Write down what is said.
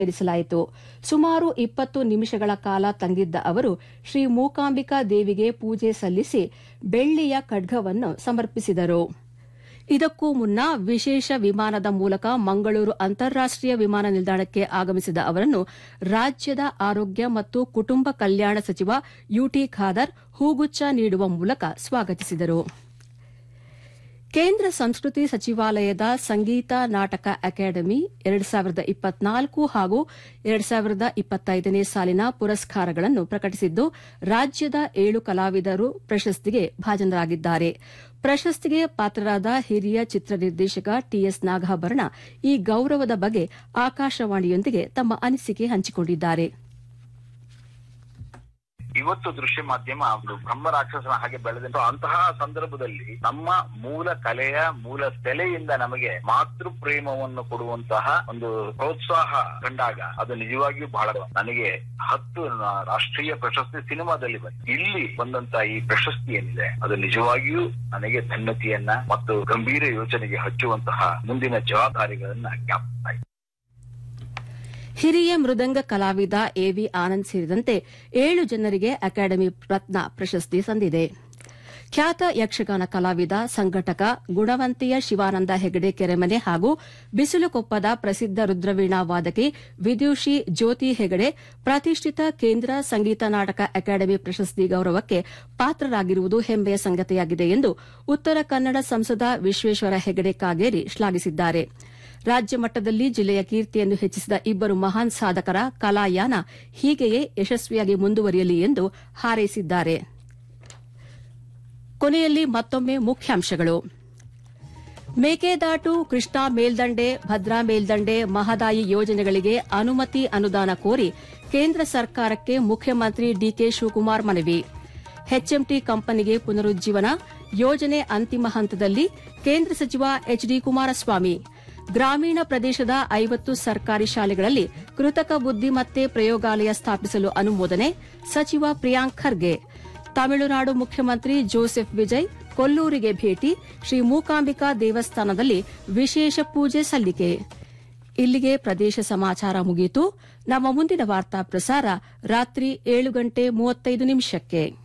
ಇರಿಸಲಾಯಿತು ಸುಮಾರು ಇಪ್ಪತ್ತು ನಿಮಿಷಗಳ ಕಾಲ ತಂಗಿದ್ದ ಅವರು ಶ್ರೀ ಮೂಕಾಂಬಿಕಾ ದೇವಿಗೆ ಪೂಜೆ ಸಲ್ಲಿಸಿ ಬೆಳ್ಳಿಯ ಖಡ್ಗವನ್ನು ಸಮರ್ಪಿಸಿದರು ಇದಕ್ಕೂ ಮುನ್ನ ವಿಶೇಷ ವಿಮಾನದ ಮೂಲಕ ಮಂಗಳೂರು ಅಂತಾರಾಷ್ಟೀಯ ವಿಮಾನ ನಿಲ್ದಾಣಕ್ಕೆ ಆಗಮಿಸಿದ ಅವರನ್ನು ರಾಜ್ಯದ ಆರೋಗ್ಯ ಮತ್ತು ಕುಟುಂಬ ಕಲ್ಯಾಣ ಸಚಿವ ಯುಟಿ ಖಾದರ್ ಹೂಗುಚ್ಛ ನೀಡುವ ಮೂಲಕ ಸ್ವಾಗತಿಸಿದರು ಕೇಂದ್ರ ಸಂಸ್ಕೃತಿ ಸಚಿವಾಲಯದ ಸಂಗೀತ ನಾಟಕ ಅಕಾಡೆಮಿ ಎರಡು ಸಾವಿರದ ಇಪ್ಪತ್ನಾಲ್ಕು ಹಾಗೂ ಎರಡು ಸಾವಿರದ ಇಪ್ಪತ್ತೈದನೇ ಸಾಲಿನ ಪುರಸ್ಕಾರಗಳನ್ನು ಪ್ರಕಟಿಸಿದ್ದು ರಾಜ್ಯದ ಏಳು ಕಲಾವಿದರು ಪ್ರಶಸ್ತಿಗೆ ಭಾಜನರಾಗಿದ್ದಾರೆ ಪ್ರಶಸ್ತಿಗೆ ಪಾತ್ರರಾದ ಹಿರಿಯ ಚಿತ್ರ ನಿರ್ದೇಶಕ ಟಿಎಸ್ ನಾಗಾಭರಣ ಈ ಗೌರವದ ಬಗ್ಗೆ ಆಕಾಶವಾಣಿಯೊಂದಿಗೆ ತಮ್ಮ ಅನಿಸಿಕೆ ಹಂಚಿಕೊಂಡಿದ್ದಾರೆ ಇವತ್ತು ದೃಶ್ಯ ಮಾಧ್ಯಮ ಒಂದು ಬ್ರಹ್ಮ ರಾಕ್ಷಸನ ಹಾಗೆ ಬೆಳೆದ ಅಂತಹ ಸಂದರ್ಭದಲ್ಲಿ ನಮ್ಮ ಮೂಲ ಕಲೆಯ ಮೂಲ ಸೆಲೆಯಿಂದ ನಮಗೆ ಮಾತೃ ಪ್ರೇಮವನ್ನು ಕೊಡುವಂತಹ ಒಂದು ಪ್ರೋತ್ಸಾಹ ಕಂಡಾಗ ಅದು ನಿಜವಾಗಿಯೂ ಬಹಳ ನನಗೆ ಹತ್ತು ನ- ರಾಷ್ಟ್ರೀಯ ಪ್ರಶಸ್ತಿ ಸಿನಿಮಾದಲ್ಲಿ ಬಂತು ಇಲ್ಲಿ ಬಂದಂತ ಈ ಪ್ರಶಸ್ತಿ ಏನಿದೆ ಅದು ನಿಜವಾಗಿಯೂ ನನಗೆ ಧನ್ಯತೆಯನ್ನ ಮತ್ತು ಗಂಭೀರ ಯೋಚನೆಗೆ ಹಚ್ಚುವಂತಹ ಮುಂದಿನ ಜವಾಬ್ದಾರಿಗಳನ್ನ ಜ್ಞಾಪಿಸ್ತಾ ಇದೆ ಹಿರಿಯ ಮೃದಂಗ ಕಲಾವಿದ ಎವಿ ಆನಂದ್ ಸೇರಿದಂತೆ ಏಳು ಜನರಿಗೆ ಅಕಾಡೆಮಿ ರತ್ನ ಪ್ರಶಸ್ತಿ ಸಂದಿದೆ ಖ್ಯಾತ ಯಕ್ಷಗಾನ ಕಲಾವಿದ ಸಂಘಟಕ ಗುಣವಂತಿಯ ಶಿವಾನಂದ ಹೆಗಡೆ ಕೆರೆಮನೆ ಹಾಗೂ ಬಿಸಿಲುಕೊಪ್ಪದ ಪ್ರಸಿದ್ದ ರುದ್ರವೀಣಾ ವಾದಕಿ ವಿದ್ಯುಷಿ ಜ್ಯೋತಿ ಹೆಗಡೆ ಪ್ರತಿಷ್ಠಿತ ಕೇಂದ್ರ ಸಂಗೀತ ನಾಟಕ ಅಕಾಡೆಮಿ ಪ್ರಶಸ್ತಿ ಗೌರವಕ್ಕೆ ಪಾತ್ರರಾಗಿರುವುದು ಹೆಮ್ಮೆಯ ಸಂಗತಿಯಾಗಿದೆ ಎಂದು ಉತ್ತರ ಕನ್ನಡ ಸಂಸದ ವಿಶ್ವೇಶ್ವರ ಹೆಗಡೆ ಕಾಗೇರಿ ಶ್ಲಾಘಿಸಿದ್ದಾರೆ ರಾಜ್ಯ ಮಟ್ಟದಲ್ಲಿ ಜಿಲ್ಲೆಯ ಕೀರ್ತಿಯನ್ನು ಹೆಚ್ಚಿಸಿದ ಇಬ್ಬರು ಮಹಾನ್ ಸಾಧಕರ ಕಲಾಯಾನ ಹೀಗೆಯೇ ಯಶಸ್ವಿಯಾಗಿ ಮುಂದುವರಿಯಲಿ ಎಂದು ಹಾರೈಸಿದ್ದಾರೆ ಕೊನೆಯಲ್ಲಿ ಮತ್ತೊಮ್ಮೆ ಮುಖ್ಯಾಂಶಗಳು ಮೇಕೆದಾಟು ಕೃಷ್ಣಾ ಮೇಲ್ದಂಡೆ ಭದ್ರಾ ಮೇಲ್ದಂಡೆ ಮಹದಾಯಿ ಯೋಜನೆಗಳಿಗೆ ಅನುಮತಿ ಅನುದಾನ ಕೋರಿ ಕೇಂದ್ರ ಸರ್ಕಾರಕ್ಕೆ ಮುಖ್ಯಮಂತ್ರಿ ಡಿಕೆ ಶಿವಕುಮಾರ್ ಮನವಿ ಎಚ್ಎಂಟಿ ಕಂಪನಿಗೆ ಪುನರುಜ್ಜೀವನ ಯೋಜನೆ ಅಂತಿಮ ಹಂತದಲ್ಲಿ ಕೇಂದ್ರ ಸಚಿವ ಎಚ್ಡಿ ಕುಮಾರಸ್ವಾಮಿ ಗ್ರಾಮೀಣ ಪ್ರದೇಶದ ಐವತ್ತು ಸರ್ಕಾರಿ ಶಾಲೆಗಳಲ್ಲಿ ಕೃತಕ ಬುದ್ದಿಮತ್ತೆ ಪ್ರಯೋಗಾಲಯ ಸ್ಥಾಪಿಸಲು ಅನುಮೋದನೆ ಸಚಿವ ಪ್ರಿಯಾಂಕ್ ಖರ್ಗೆ ತಮಿಳುನಾಡು ಮುಖ್ಯಮಂತ್ರಿ ಜೋಸೆಫ್ ವಿಜಯ್ ಕೊಲ್ಲೂರಿಗೆ ಭೇಟಿ ಶ್ರೀ ಮೂಕಾಂಬಿಕಾ ದೇವಸ್ಥಾನದಲ್ಲಿ ವಿಶೇಷ ಪೂಜೆ ಸಲ್ಲಿಕೆ ಇಲ್ಲಿಗೆ ಪ್ರದೇಶ ಸಮಾಚಾರ ಮುಗಿಯಿತು ನಮ್ಮ ಮುಂದಿನ ವಾರ್ತಾ ಪ್ರಸಾರ ರಾತ್ರಿ ಏಳು ಗಂಟೆ ಮೂವತ್ತೈದು ನಿಮಿಷಕ್ಕೆ